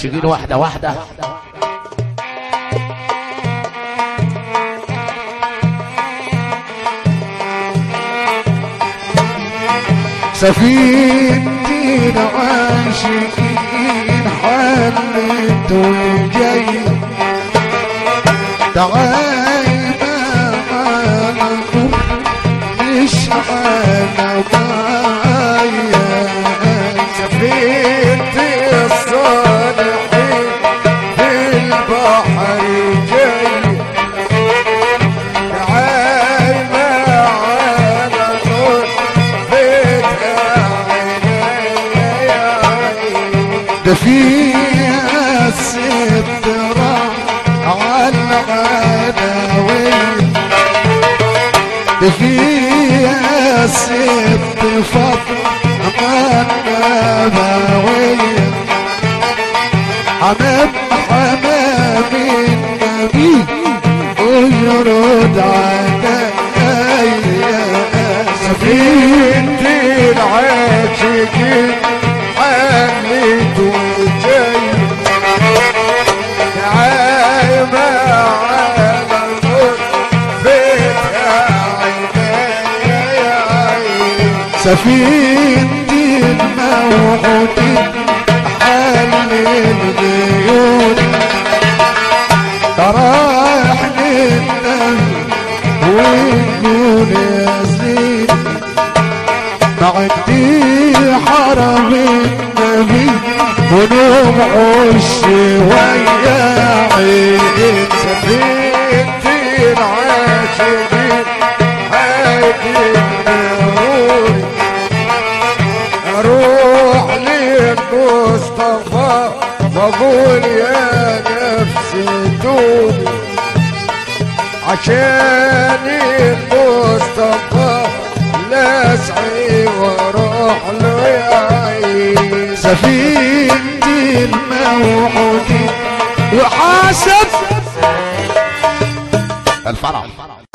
العاشقين واحدة واحدة سفينتي العاشقين حملت وجاي تعال معانا نشعل معايا سفينتي الصالحين في البحر جاي تعال معانا نور فتح ده فيها السترة على العداوية ده فيها ست فضل على النبوية حمام حمام النبي اجرد عليا سفينتي العاشقين حملت وجاي تعال معانا نور فتح عيني سفينتي الموعودين حل الغيون راح للنبي ونقول يا زين معدي حرم النبي ونوم شوية عين سفينتي العاشقين هادي النور اروح للمصطفى واقول يا نفسي توبي عشان المصطفى لا اسعي واروح له يا عين سفينتي الموعودين وحاسب الفرح